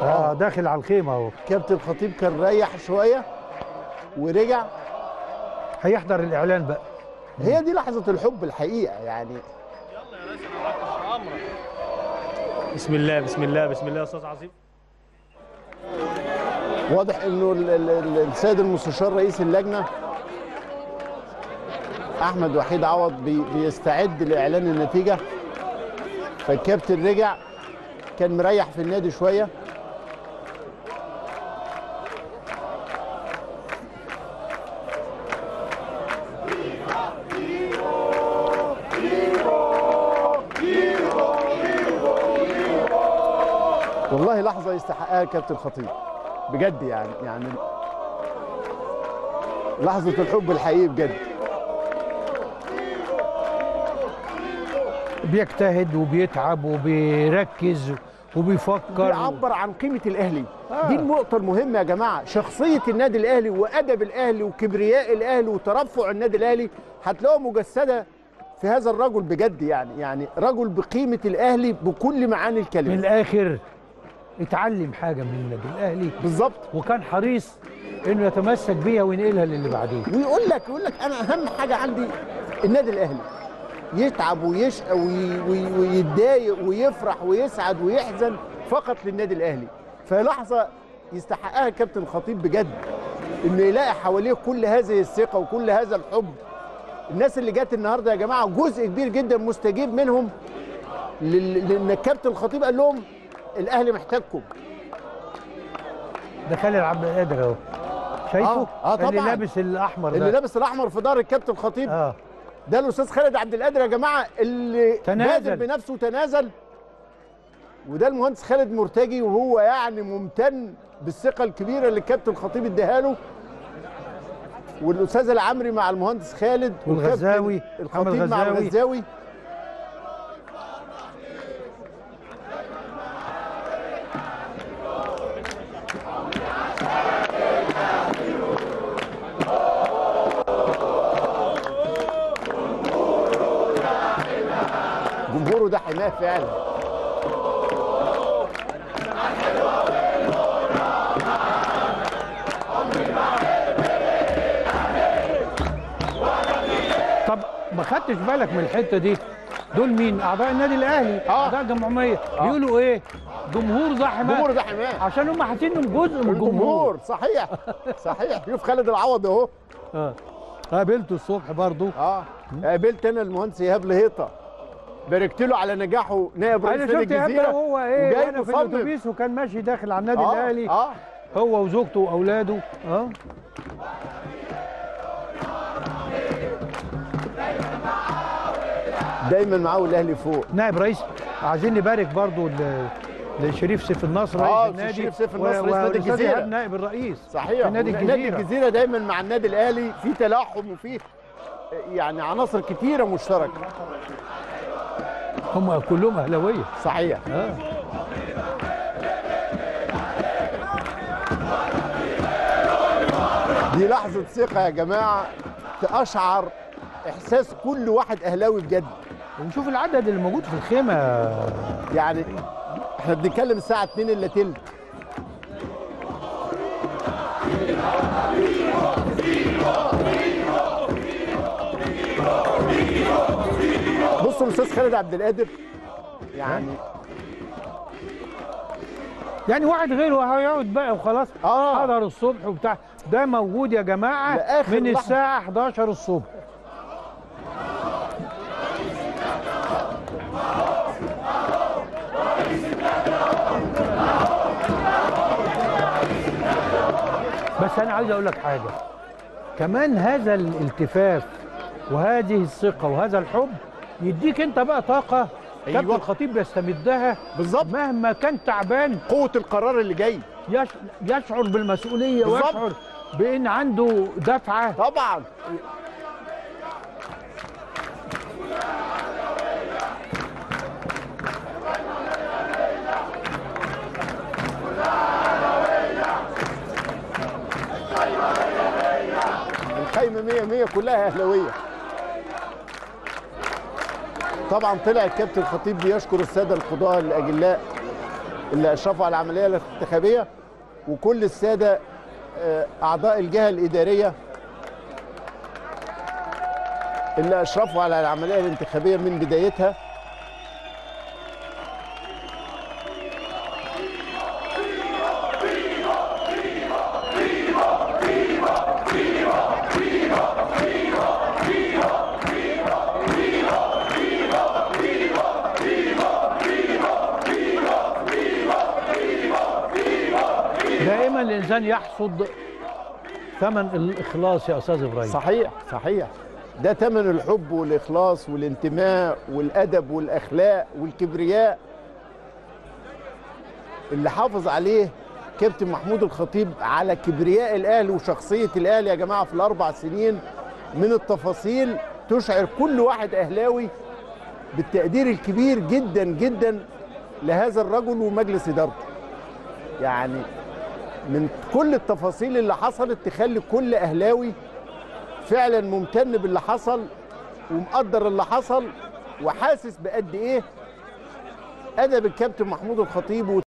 اه داخل على الخيمه اهو كابتن خطيب كان ريح شويه ورجع هيحضر الاعلان بقى هي دي لحظه الحب الحقيقه يعني بسم الله بسم الله بسم الله يا استاذ عظيم واضح انه ال- ال- ال- السيد المستشار رئيس اللجنه احمد وحيد عوض بي بيستعد لاعلان النتيجه فالكابتن رجع كان مريح في النادي شويه والله لحظه يستحقها الكابتن خطيب بجد يعني يعني لحظه الحب الحقيقي بجد بيجتهد وبيتعب وبيركز وبيفكر بيعبر عن قيمه الاهلي آه. دي النقطه المهمه يا جماعه شخصيه النادي الاهلي وادب الاهلي وكبرياء الاهلي وترفع النادي الاهلي هتلاقوها مجسده في هذا الرجل بجد يعني يعني رجل بقيمه الاهلي بكل معاني من الكلمه الاخر اتعلم حاجه من النادي الاهلي بالظبط وكان حريص انه يتمسك بيها وينقلها للي بعديه ويقول لك يقول لك انا اهم حاجه عندي النادي الاهلي يتعب ويشقى وي- وي- ويتضايق ويفرح ويسعد ويحزن فقط للنادي الاهلي فلحظه يستحقها كابتن خطيب بجد انه يلاقي حواليه كل هذه الثقه وكل هذا الحب الناس اللي جت النهارده يا جماعه جزء كبير جدا مستجيب منهم لل- لان الكابتن الخطيب قال لهم الاهلي محتاجكم ده خالد عبد القادر اهو شايفه آه، آه، اللي طبعاً. لابس الاحمر اللي ده لابس الاحمر في دار الكابتن الخطيب اه ده الاستاذ خالد عبد القادر يا جماعه اللي تنازل. بادر بنفسه وتنازل وده المهندس خالد مرتجي وهو يعني ممتن بالثقه الكبيره اللي الكابتن الخطيب اداها له والاستاذ العمري مع المهندس خالد والكابتن والغزاوي، محمد الخطيب مع غزاوي. الغزاوي جمهوره ده حماه فعلا طب ما خدتش بالك من الحته دي دول مين اعضاء النادي الاهلي آه. اعضاء الجمعيه بيقولوا ايه جمهور ده حمايه جمهوره ده حماه عشان هم حاسين انهم جزء من الجمهور الجمهور صحيح صحيح شوف خالد العوض اهو اه قابلته الصبح برضو اه قابلت انا المهندس ايهاب لهيطه باركت له على نجاحه نائب رئيس انا نادي شفت ايهاب الجزيره ده وهو ايه وجاي وانا في مصمم. الاتوبيس وكان ماشي داخل على النادي آه، الاهلي اه هو وزوجته واولاده اه دايما معاه الاهلي فوق نائب رئيس عايزين نبارك برضو ل- لشريف سيف النصر رئيس آه، النادي شريف سيف و- النصر رئيس نادي والأستاذ الجزيرة. إيهاب نائب الرئيس صحيح في نادي نادي الجزيره الجزيره دايما مع النادي الاهلي في تلاحم وفي يعني عناصر كتيره مشتركه هم كلهم اهلاويه صحيح اه دي لحظه ثقه يا جماعه تشعر احساس كل واحد اهلاوي بجد ونشوف العدد اللي موجود في الخيمه يعني احنا بنتكلم الساعه 2 الا تلت بصوا الاستاذ خالد عبد القادر يعني يعني واحد غيره هيقعد بقى وخلاص آه. حضر الصبح وبتاع ده موجود يا جماعه لآخر من لحظة. الساعه 11 الصبح بس انا عايز اقول لك حاجه كمان هذا الالتفاف وهذه الثقه وهذا الحب يديك انت بقى طاقه أيوة. كابتن الخطيب بيستمدها بالظبط مهما كان تعبان قوه القرار اللي جاي يش... يشعر بالمسؤوليه بالظبط. ويشعر بان عنده دفعه طبعا القايمه 100 100 كلها اهلاويه طبعا طلع الكابتن الخطيب بيشكر الساده القضاه الاجلاء اللي اشرفوا على العمليه الانتخابيه وكل الساده آه، اعضاء الجهه الاداريه اللي اشرفوا على العمليه الانتخابيه من بدايتها دائما الانسان يحصد ثمن الاخلاص يا استاذ ابراهيم صحيح صحيح ده ثمن الحب والاخلاص والانتماء والادب والاخلاق والكبرياء اللي حافظ عليه كابتن محمود الخطيب على كبرياء الاهلي وشخصيه الاهلي يا جماعه في الاربع سنين من التفاصيل تشعر كل واحد اهلاوي بالتقدير الكبير جدا جدا لهذا الرجل ومجلس ادارته يعني من كل التفاصيل اللي حصلت تخلي كل اهلاوي فعلا ممتن باللي حصل ومقدر اللي حصل وحاسس بقد ايه ادب الكابتن محمود الخطيب